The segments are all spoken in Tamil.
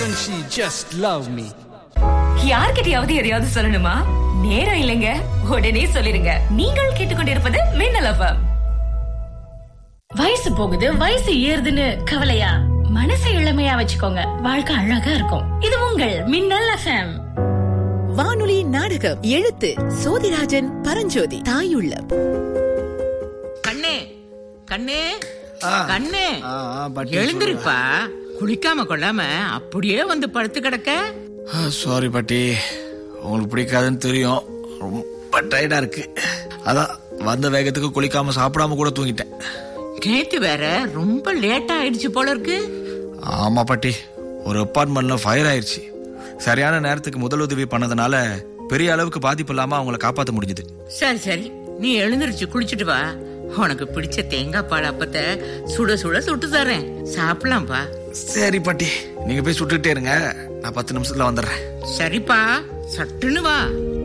Can she just love me? யார்கிட்டயாவது எதையாவது சொல்லணுமா நேரம் இல்லைங்க உடனே சொல்லிருங்க நீங்கள் கேட்டுக்கொண்டிருப்பது மின்னல் எஃப்எம் வயசு போகுது வயசு ஏறுதுன்னு கவலையா மனசை இளமையா வச்சுக்கோங்க வாழ்க்கை அழகா இருக்கும் இது உங்கள் மின்னல் எஃப்எம் வானொலி நாடகம் எழுத்து சோதிராஜன் பரஞ்சோதி தாயுள்ளம் கண்ணே கண்ணே ஆ. கண்ணே ஆ, ஆ, பாட்டி, எழுந்திருப்பா குளிக்காம கொள்ளாம அப்படியே வந்து படுத்து கிடக்க சாரி பாட்டி உங்களுக்கு பிடிக்காதுன்னு தெரியும் ரொம்ப டயர்டா இருக்கு அதான் வந்த வேகத்துக்கு குளிக்காம சாப்பிடாம கூட தூங்கிட்டேன் நேத்து வேற ரொம்ப லேட்டா ஆயிடுச்சு போல இருக்கு ஆமா பாட்டி ஒரு அப்பார்ட்மெண்ட்ல ஃபயர் ஆயிடுச்சு சரியான நேரத்துக்கு முதலுதவி பண்ணதுனால பெரிய அளவுக்கு பாதிப்பு இல்லாம அவங்கள காப்பாத்த முடிஞ்சது சரி சரி நீ எழுந்திருச்சு குளிச்சுட்டு வா உனக்கு பிடிச்ச தேங்காய் பால் அப்பத்த சுட சுட சுட்டு தரேன் சாப்பிடலாம்ப்பா சரி பாட்டி நீங்க போய் சுட்டுட்டே இருங்க நான் பத்து நிமிஷத்துல வந்துடுறேன் சரிப்பா சட்டுன்னு வா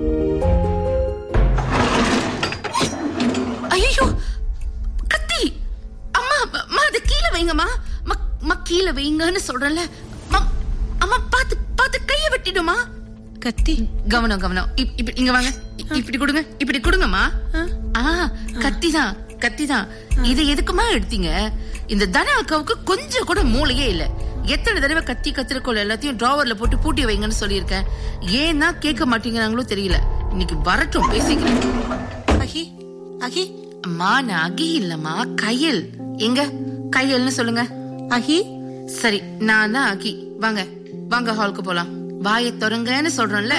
ஐயோ கத்தி அம்மா அம்மா அதை கீழே வைங்கம்மா அம்மா, அம்மா கீழே வைங்கன்னு சொல்றேன்ல அம்மா, அம்மா பாத்து பாத்து கைய வெட்டிடுமா கத்தி கவனம் கவனம் இப்- இப்படி இங்க வாங்க இ- இப்படி கொடுங்க இப்படி கொடுங்கம்மா ஆ கத்தி தான் கத்தி தான் இது எதுக்குமா எடுத்தீங்க இந்த தன அக்காவுக்கு கொஞ்சம் கூட மூளையே இல்ல எத்தனை தடவை கத்தி கத்திரிக்கோள் எல்லாத்தையும் டிராவர்ல போட்டு பூட்டி வைங்கன்னு சொல்லியிருக்கேன் ஏன்னா கேட்க மாட்டீங்கன்னாங்களோ தெரியல இன்னைக்கு வரட்டும் பேசிக்கிறேன் அகி அகி அம்மா நான் அகி இல்லம்மா கையல் எங்க கையல்னு சொல்லுங்க அகி சரி நான் தான் அகி வாங்க வாங்க ஹாலுக்கு போலாம் வாயை தொடங்கன்னு சொல்றேன்ல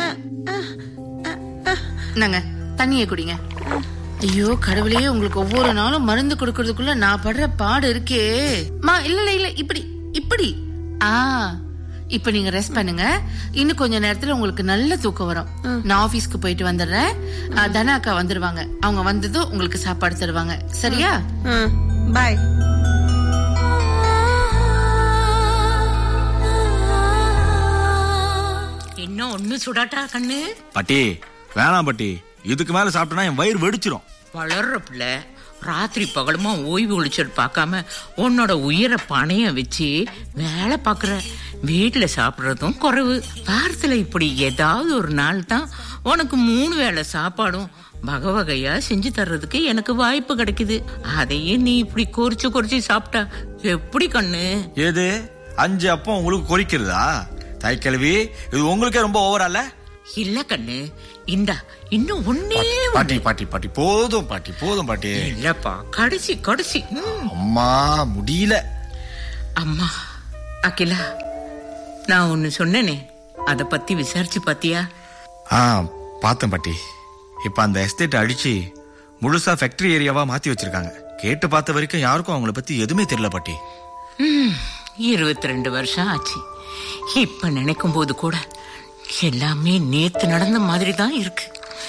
நாங்க தண்ணிய குடிங்க ஐயோ கடவுளே உங்களுக்கு ஒவ்வொரு நாளும் மருந்து கொடுக்கறதுக்குள்ள நான் படுற பாடு இருக்கே மா இல்ல இல்ல இல்ல இப்படி இப்படி ஆ இப்ப நீங்க ரெஸ்ட் பண்ணுங்க இன்னும் கொஞ்ச நேரத்துல உங்களுக்கு நல்ல தூக்கம் வரும் நான் ஆபீஸ்க்கு போயிட்டு வந்துடுறேன் ஆ, தனா அக்கா வந்துருவாங்க அவங்க வந்ததும் உங்களுக்கு சாப்பாடு தருவாங்க சரியா பாய் இன்னும் ஒண்ணு சுடாட்டா கண்ணு பாட்டி வேணாம் பாட்டி இதுக்கு மேல சாப்பிட்டேன்னா என் வயிறு வெடிச்சிரும் வளர்ற பிள்ளை ராத்திரி பகலுமா ஓய்வு ஒழிச்சல் பார்க்காம உன்னோட உயிரை பணையம் வச்சு வேலை பார்க்குற வீட்டில் சாப்பிட்றதும் குறைவு வாரத்தில் இப்படி ஏதாவது ஒரு நாள் தான் உனக்கு மூணு வேளை சாப்பாடும் வகை வகையா செஞ்சு தர்றதுக்கு எனக்கு வாய்ப்பு கிடைக்குது அதையும் நீ இப்படி கொறிச்சு கொறிச்சு சாப்பிட்டா எப்படி கண்ணு ஏது அஞ்சு அப்பம் உங்களுக்கு கொறிக்கிறதா தாய் கிழவி இது உங்களுக்கே ரொம்ப ஓவரால இல்ல கண்ணு இந்தா இன்னும் ஒன்னே பாட்டி பாட்டி பாட்டி போதும் பாட்டி போதும் பாட்டி இல்லப்பா கடைசி கடைசி ம். அம்மா முடியல அம்மா அகிலா நான் ஒன்னு சொன்னேனே அத பத்தி விசாரிச்சு பாத்தியா ஆ பார்த்தேன் பாட்டி இப்ப அந்த எஸ்டேட் அடிச்சு முழுசா ஃபேக்டரி ஏரியாவா மாத்தி வச்சிருக்காங்க கேட்டு பார்த்த வரைக்கும் யாருக்கும் அவங்கள பத்தி எதுவுமே தெரியல பாட்டி இருபத்தி ரெண்டு வருஷம் ஆச்சு இப்ப நினைக்கும் போது கூட எல்லாமே நேத்து நடந்த மாதிரி தான் இருக்கு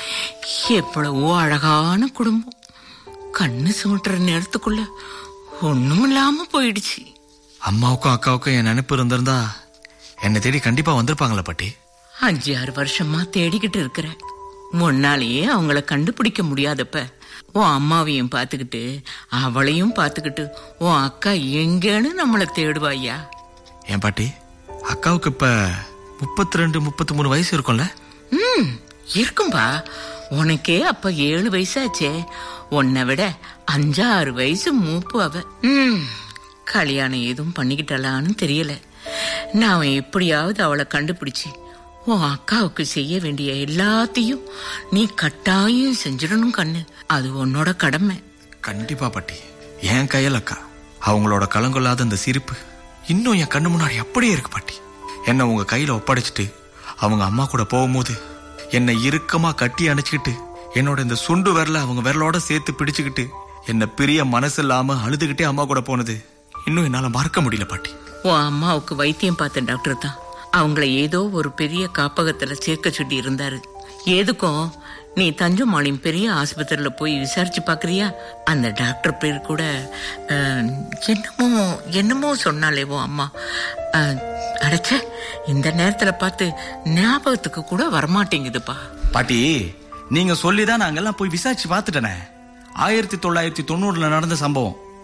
எவ்வளவோ அழகான குடும்பம் கண்ணு சுமட்டுற நேரத்துக்குள்ள ஒண்ணும் இல்லாம போயிடுச்சு அம்மாவுக்கும் அக்காவுக்கும் என் நினைப்பு இருந்திருந்தா என்னை தேடி கண்டிப்பா வந்திருப்பாங்களா பாட்டி அஞ்சு ஆறு வருஷமா தேடிக்கிட்டு இருக்கிற முன்னாலேயே அவங்கள கண்டுபிடிக்க முடியாதப்ப உன் அம்மாவையும் பார்த்துக்கிட்டு அவளையும் பார்த்துக்கிட்டு உன் அக்கா எங்கன்னு நம்மளை தேடுவாய்யா ஏன் பாட்டி அக்காவுக்கு இப்ப முப்பத்தி ரெண்டு முப்பத்தி மூணு வயசு இருக்கும்ல ம் இருக்கும்பா உனக்கே அப்ப ஏழு வயசாச்சே உன்னை விட அஞ்சாறு வயசு மூப்பு அவ ம் கல்யாணம் எதுவும் பண்ணிக்கிட்டலான்னு தெரியல நான் எப்படியாவது அவளை கண்டுபிடிச்சு உன் அக்காவுக்கு செய்ய வேண்டிய எல்லாத்தையும் நீ கட்டாயம் செஞ்சிடணும் கண்ணு அது உன்னோட கடமை கண்டிப்பா பாட்டி என் கையில் அக்கா அவங்களோட கலங்கொள்ளாத அந்த சிரிப்பு இன்னும் என் கண்ணு முன்னாடி அப்படியே இருக்கு பாட்டி என்னை உங்க கையில ஒப்படைச்சிட்டு அவங்க அம்மா கூட போகும்போது என்னை இறுக்கமா கட்டி அணைச்சிக்கிட்டு என்னோட இந்த சுண்டு விரல அவங்க விரலோட சேர்த்து பிடிச்சுக்கிட்டு என்னை பிரிய மனசு இல்லாம அழுதுகிட்டே அம்மா கூட போனது இன்னும் என்னால மறக்க முடியல பாட்டி உன் அம்மாவுக்கு வைத்தியம் பார்த்த டாக்டர் தான் அவங்கள ஏதோ ஒரு பெரிய காப்பகத்துல சேர்க்க சொல்லி இருந்தாரு எதுக்கும் நீ தஞ்சமாளியம் பெரிய ஆஸ்பத்திரியில போய் விசாரிச்சு பாக்குறியா அந்த டாக்டர் பேர் கூட அஹ், என்னமோ என்னமோ சொன்னாலே உன் அம்மா அஹ், அடச்சே இந்த நேரத்துல பார்த்து ஞாபகத்துக்கு கூட வரமாட்டேங்குதுப்பா பாட்டி நீங்க சொல்லிதான் நாங்கெல்லாம் போய் விசாரிச்சு பார்த்துட்டேனே ஆயிரத்தி தொள்ளாயிரத்தி தொண்ணூறுல நடந்த சம்பவம்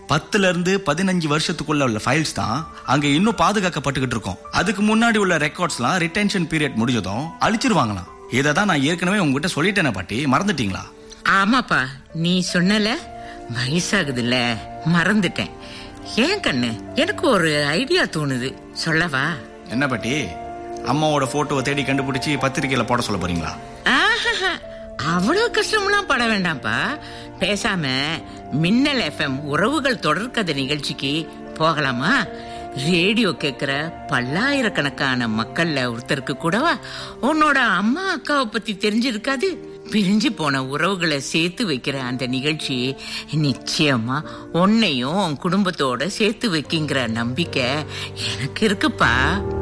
பத்துல இருந்து பதினஞ்சு வருஷத்துக்குள்ள உள்ள ஃபைல்ஸ் தான் அங்க இன்னும் பாதுகாக்கப்பட்டுக்கிட்டு இருக்கோம் அதுக்கு முன்னாடி உள்ள ரெக்கார்ட்ஸ்லாம் ரிட்டென்ஷன் பீரியட் முடிஞ்சதும் அழிச்சிருவாங்களாம் இதை தான் நான் ஏற்கனவே உங்ககிட்ட சொல்லிட்டேனே பாட்டி மறந்துட்டீங்களா ஆமாப்பா நீ சொன்னல வயசாகுதுல்ல மறந்துட்டேன் ஏன் கண்ணு எனக்கு ஒரு ஐடியா தோணுது சொல்லவா என்ன பாட்டி அம்மாவோட போட்டோவை தேடி கண்டுபிடிச்சு பத்திரிக்கையில போட சொல்ல போறீங்களா ஆஹாஹா, அவ்வளவு கஷ்டம்லாம் பட வேண்டாம்ப்பா பேசாம மின்னல் எஃப்எம் உறவுகள் தொடர்கதை நிகழ்ச்சிக்கு போகலாமா ரேடியோ கேக்குற பல்லாயிரக்கணக்கான மக்கள்ல ஒருத்தருக்கு கூடவா உன்னோட அம்மா அக்காவை பத்தி தெரிஞ்சிருக்காது பிரிஞ்சு போன உறவுகளை சேர்த்து வைக்கிற அந்த நிகழ்ச்சி நிச்சயமா உன்னையும் உன் குடும்பத்தோட சேர்த்து வைக்கிங்கிற நம்பிக்கை எனக்கு இருக்குப்பா